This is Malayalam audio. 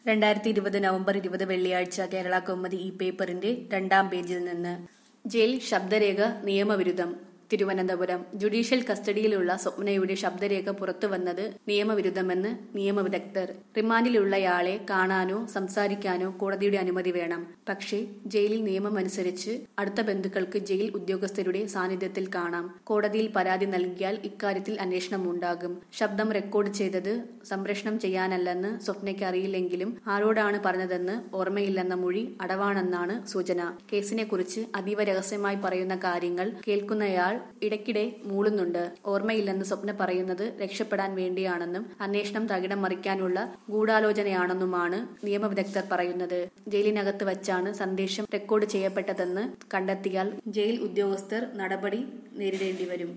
രണ്ടായിരത്തി ഇരുപത് നവംബർ ഇരുപത് വെള്ളിയാഴ്ച കേരള കൗമുദി ഈ പേപ്പറിന്റെ രണ്ടാം പേജിൽ നിന്ന് ജയിൽ ശബ്ദരേഖ നിയമവിരുദ്ധം തിരുവനന്തപുരം ജുഡീഷ്യൽ കസ്റ്റഡിയിലുള്ള സ്വപ്നയുടെ ശബ്ദരേഖ പുറത്തുവന്നത് നിയമവിരുദ്ധമെന്ന് നിയമവിദഗ്ധർ റിമാൻഡിലുള്ളയാളെ കാണാനോ സംസാരിക്കാനോ കോടതിയുടെ അനുമതി വേണം പക്ഷേ ജയിലിൽ നിയമമനുസരിച്ച് അടുത്ത ബന്ധുക്കൾക്ക് ജയിൽ ഉദ്യോഗസ്ഥരുടെ സാന്നിധ്യത്തിൽ കാണാം കോടതിയിൽ പരാതി നൽകിയാൽ ഇക്കാര്യത്തിൽ അന്വേഷണം ഉണ്ടാകും ശബ്ദം റെക്കോർഡ് ചെയ്തത് സംപ്രേഷണം ചെയ്യാനല്ലെന്ന് സ്വപ്നയ്ക്ക് അറിയില്ലെങ്കിലും ആരോടാണ് പറഞ്ഞതെന്ന് ഓർമ്മയില്ലെന്ന മൊഴി അടവാണെന്നാണ് സൂചന കേസിനെ കുറിച്ച് അതീവ രഹസ്യമായി പറയുന്ന കാര്യങ്ങൾ കേൾക്കുന്നയാൾ ഇടയ്ക്കിടെ മൂളുന്നുണ്ട് ഓർമ്മയില്ലെന്ന് സ്വപ്ന പറയുന്നത് രക്ഷപ്പെടാൻ വേണ്ടിയാണെന്നും അന്വേഷണം തകിടം മറിക്കാനുള്ള ഗൂഢാലോചനയാണെന്നുമാണ് നിയമവിദഗ്ധർ പറയുന്നത് ജയിലിനകത്ത് വച്ചാണ് സന്ദേശം റെക്കോർഡ് ചെയ്യപ്പെട്ടതെന്ന് കണ്ടെത്തിയാൽ ജയിൽ ഉദ്യോഗസ്ഥർ നടപടി നേരിടേണ്ടി വരും